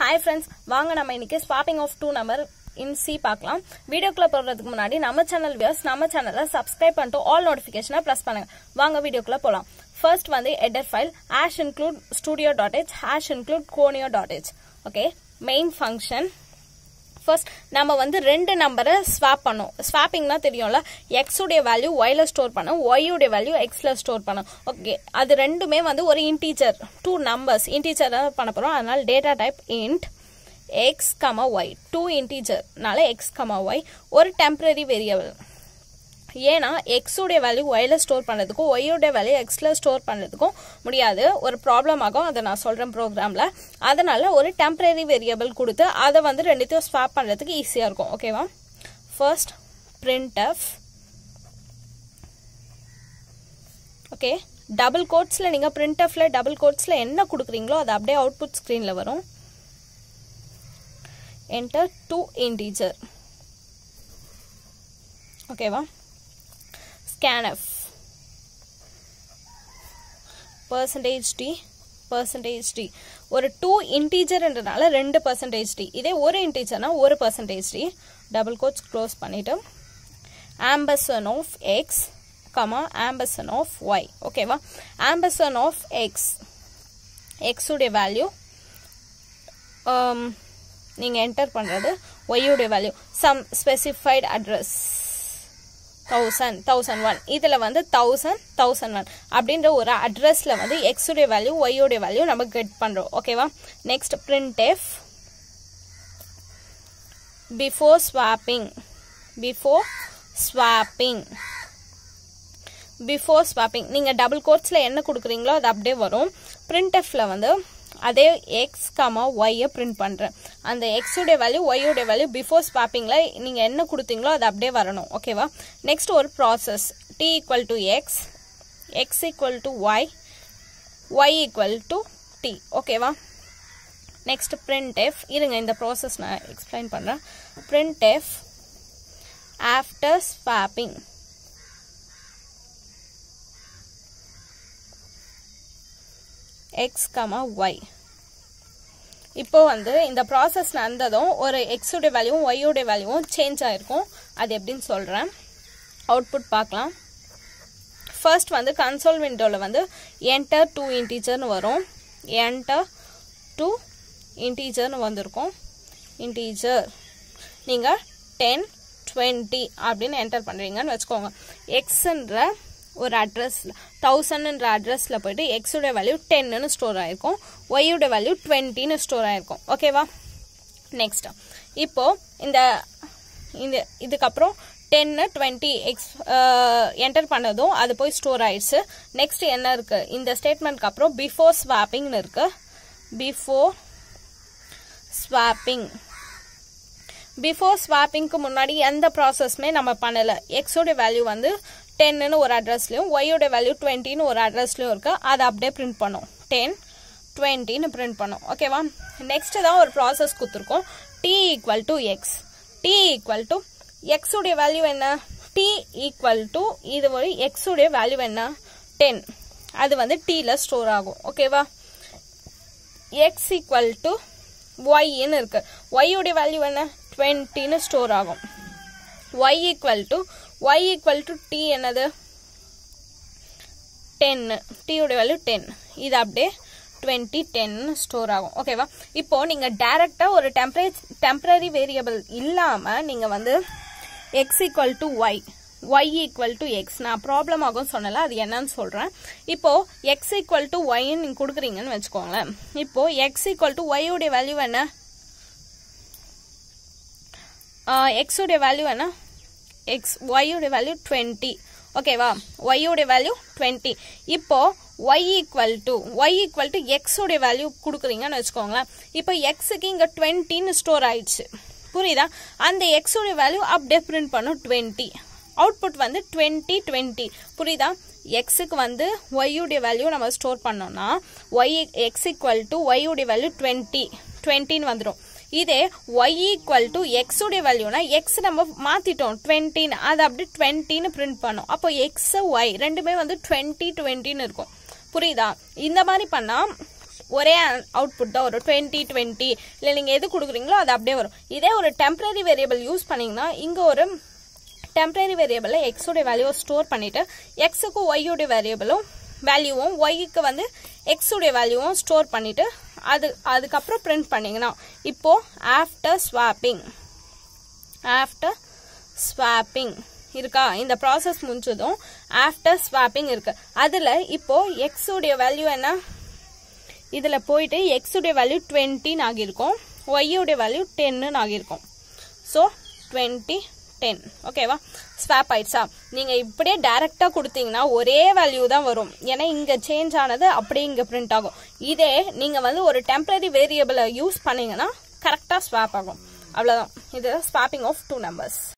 hi friends வாங்க நம்ம இன்னைக்கு swapping of two number in C பார்க்கலாம் வீடியோக்குள்ள போடுறதுக்கு முன்னாடி நம்ம சேனல் வியர்ஸ் நம்ம சேனலை சப்ஸ்கிரைப் பண்ணிட்டு ஆல் நோட்டிஃபிகேஷனை ப்ரெஸ் பண்ணுங்க வாங்க வீடியோக்குள்ள போகலாம் ஃபர்ஸ்ட் வந்து header file hash include studio dot H hash include conio dot H okay main function first நம்ம வந்து ரெண்டு நம்பரை ஸ்வாப் பண்ணோம் ஸ்வாப்பிங்னா தெரியும்ல எக்ஸ் உடைய வேல்யூ ஒய்ல ஸ்டோர் பண்ணோம் ஒய் உடைய வேல்யூ எக்ஸ்ல ஸ்டோர் பண்ணோம் ஓகே அது ரெண்டுமே வந்து ஒரு இன்டீஜர் டூ நம்பர்ஸ் இன்டீஜர் பண்ண போறோம் அதனால data type int X comma Y two இன்டீஜர்னால எக்ஸ் கமா ஒய் ஒரு டெம்பரரி வேரியபிள் ஏன்னா எக்ஸ் உடைய வேல்யூ ஒய்ல ஸ்டோர் பண்ணுறதுக்கும் ஒய்யோடைய வேல்யூ எக்ஸ்ல ஸ்டோர் பண்ணுறதுக்கும் முடியாது ஒரு ப்ராப்ளம் ஆகும் அதை நான் சொல்கிறேன் ப்ரோக்ராமில் அதனால ஒரு டெம்பரரி வேரியபிள் கொடுத்து அதை வந்து ரெண்டுத்தையும் ஸ்வாப் பண்ணுறதுக்கு ஈஸியாக இருக்கும் ஓகேவா first print F okay double கோட்ஸில் நீங்கள் பிரிண்ட் எஃப்ல டபுள் கோட்ஸில் என்ன கொடுக்குறீங்களோ அது அப்படியே அவுட்புட் ஸ்க்ரீனில் வரும் என்டர் டூ இன்டீஜர் ஓகேவா scanf percentage d percentage d ஒரு டூ இன்டீஜர்ன்றனால ரெண்டு பர்சன்டேஜ் டி இதே ஒரு இன்டீஜர்னா ஒரு percentage D double quotes close பண்ணிட்டு ampersand of X comma ampersand of Y ஓகேவா ஆம்பசன் ஆஃப் எக்ஸ் எக்ஸுடைய வேல்யூ நீங்கள் என்டர் பண்ணுறது ஒய்யுடைய value some specified address thousand thousand one இதில் வந்து தௌசண்ட் தௌசண்ட் ஒன் அப்படின்ற ஒரு அட்ரஸில் வந்து எக்ஸுடைய வேல்யூ ஒய்யோடைய வேல்யூ நம்ம கெட் பண்ணுறோம் ஓகேவா next print F before swapping before swapping before swapping நீங்கள் டபுள் கோட்ஸில் என்ன கொடுக்குறீங்களோ அது அப்படியே வரும் பிரிண்ட் எஃப்பில் வந்து அதே எக்ஸ் கமா ஒய்யை பிரிண்ட் பண்ணுறேன் அந்த எக்ஸுடைய வேல்யூ ஒய்யோடைய வேல்யூ பிஃபோர் ஸ்வாப்பிங்கில் நீங்கள் என்ன கொடுத்தீங்களோ அது அப்படியே வரணும் ஓகேவா நெக்ஸ்ட் ஒரு process T equal to X X equal to Y Y equal to T ஓகேவா நெக்ஸ்ட் பிரிண்ட் எஃப் இருங்க இந்த ப்ராசஸ் நான் எக்ஸ்பிளைன் பண்ணுறேன் print F after swapping X comma Y இப்போ வந்து இந்த ப்ராசஸ் நடந்ததும் ஒரு எக்ஸுடைய வேல்யூவும் ஒய்யோடைய வேல்யூவும் சேஞ்ச் ஆயிருக்கும் அது எப்படின்னு சொல்கிறேன் அவுட்புட் பார்க்கலாம் ஃபர்ஸ்ட் வந்து கன்சோல் விண்டோவில் வந்து என்டர் டூ இன்டீஜர்னு வரும் என்டர் டூ இன்டீஜர்னு வந்திருக்கும் இன்டீஜர் நீங்கள் டென் டுவெண்ட்டி அப்படின்னு என்டர் பண்ணுறீங்கன்னு வச்சுக்கோங்க எக்ஸுன்ற ஒரு அட்ரஸ் தௌசண்ட்ன்ற அட்ரஸில் போயிட்டு எக்ஸோட வேல்யூ டென்னு ஸ்டோர் ஆயிருக்கும் ஒய்யோட வேல்யூ டுவெண்ட்டின்னு ஸ்டோர் ஆயிருக்கும் ஓகேவா நெக்ஸ்ட் இப்போ இந்த இந்த இதுக்கப்புறம் டென்னு டுவெண்ட்டி எக்ஸ் என்டர் பண்ணதும் அது போய் ஸ்டோர் ஆயிடுச்சு நெக்ஸ்ட் என்ன இருக்கு இந்த ஸ்டேட்மெண்ட்க்கு அப்புறம் பிஃபோர் ஸ்வாப்பிங்னு இருக்கு பிஃபோர் ஸ்வாப்பிங் பிஃபோர் ஸ்வாப்பிங்க்கு முன்னாடி எந்த ப்ராசஸ்மே நம்ம பண்ணலை எக்ஸோட வேல்யூ வந்து டென்னு ஒரு அட்ரஸ்லையும் ஒய்யோட வேல்யூ டுவெண்ட்டின்னு ஒரு அட்ரஸ்லையும் இருக்கு அதை அப்படியே பிரிண்ட் பண்ணும் டென் டுவெண்ட்டின்னு பிரிண்ட் பண்ணும் ஓகேவா நெக்ஸ்ட் தான் ஒரு ப்ராசஸ் கொடுத்துருக்கோம் T equal to X T equal to எக்ஸுடைய வேல்யூ என்ன டி ஈக்குவல் டு இது ஒரு எக்ஸுடைய வேல்யூ என்ன டென் அது வந்து டீல ஸ்டோர் ஆகும் ஓகேவா எக்ஸ் ஈக்குவல் டு ஒய்ன்னு இருக்கு ஒய்யுடைய வேல்யூ என்ன டுவெண்ட்டின்னு ஸ்டோர் ஆகும் Y equal to Y equal to T என்னது டென்னு டீயோட வேல்யூ டென் இது அப்படியே டுவெண்ட்டி டென் ஸ்டோர் ஆகும் ஓகேவா இப்போ நீங்கள் டைரெக்டாக ஒரு டெம்பரே டெம்பரரி வேரியபிள் இல்லாமல் நீங்கள் வந்து X equal to Y Y equal to X நான் ப்ராப்ளம் ஆகும் சொன்னல அது என்னன்னு சொல்கிறேன் இப்போ எக்ஸ் ஈக்குவல் டு ஒய்ன்னு நீங்கள் கொடுக்குறீங்கன்னு வச்சுக்கோங்களேன் இப்போ எக்ஸ் ஈக்குவல் டு ஒய்யோடைய வேல்யூ என்ன எக்ஸோடைய வேல்யூ என்ன எக்ஸ் ஒய்யோடைய வேல்யூ டுவெண்ட்டி ஓகேவா ஒய்யோடைய வேல்யூ டுவெண்ட்டி இப்போ Y equal to Y equal to எக்ஸோடைய வேல்யூ கொடுக்குறீங்கன்னு வச்சுக்கோங்களேன் இப்போ எக்ஸுக்கு இங்கே டுவெண்ட்டின்னு ஸ்டோர் ஆயிடுச்சு புரியுதா அந்த எக்ஸோடைய வேல்யூ அப்படியே பிரிண்ட் பண்ணும் டுவெண்ட்டி அவுட்புட் வந்து டுவெண்ட்டி டுவெண்ட்டி புரியுதா எக்ஸுக்கு வந்து ஒய்யுடைய வேல்யூ நம்ம ஸ்டோர் பண்ணோம்னா ஒய் எக்ஸ் ஈக்குவல் டு ஒய்யுடைய வேல்யூ டுவெண்ட்டி டுவெண்ட்டின்னு வந்துடும் இதே ஒய் ஈக்குவல் டு எக்ஸுடைய வேல்யூனா எக்ஸ் நம்ம மாத்திட்டோம் டுவெண்ட்டின்னு அது அப்படியே டுவெண்ட்டின்னு பிரிண்ட் பண்ணோம் அப்போ எக்ஸ் ஒய் ரெண்டுமே வந்து டுவெண்ட்டி டுவெண்ட்டின்னு இருக்கும் புரியுதா இந்த மாதிரி பண்ணா ஒரே அவுட்புட் தான் வரும் டுவெண்ட்டி டுவெண்ட்டி இல்லை நீங்கள் எது கொடுக்குறீங்களோ அது அப்படியே வரும் இதே ஒரு டெம்பரரி வேரியபிள் யூஸ் பண்ணீங்கன்னா இங்கே ஒரு டெம்பரரி வேரியபிளில் எக்ஸோடைய வேல்யூவை ஸ்டோர் பண்ணிவிட்டு எக்ஸுக்கு ஒய்யோடைய வேரியபிளும் வேல்யூவும் ஒய்க்கு வந்து எக்ஸுடைய வேல்யூவும் ஸ்டோர் பண்ணிவிட்டு அது அதுக்கப்புறம் பிரிண்ட் பண்ணிங்கன்னா இப்போது ஆஃப்டர் ஸ்வாப்பிங் ஆஃப்டர் ஸ்வாப்பிங் இருக்கா இந்த ப்ராசஸ் முடிஞ்சதும் ஆஃப்டர் ஸ்வாப்பிங் இருக்கு அதில் இப்போ எக்ஸ் உடைய வேல்யூ என்ன இதில் போயிட்டு எக்ஸ் உடைய வேல்யூ டுவெண்ட்டின்னு ஆகியிருக்கும் ஒய் உடைய வேல்யூ டென்னு ஆகியிருக்கும் ஸோ டுவெண்ட்டி டென் ஓகேவா ஸ்வாப் ஆயிடுச்சா நீங்கள் இப்படியே டைரெக்டாக கொடுத்தீங்கன்னா ஒரே வேல்யூ தான் வரும் ஏன்னா இங்கே சேஞ்ச் ஆனது அப்படியே இங்கே பிரிண்ட் ஆகும் இதே நீங்கள் வந்து ஒரு டெம்பரரி வேரியபிளை யூஸ் பண்ணீங்கன்னா கரெக்டாக ஸ்வாப் ஆகும் அவ்வளோதான் இது ஸ்வாப்பிங் ஆஃப் டூ நம்பர்ஸ்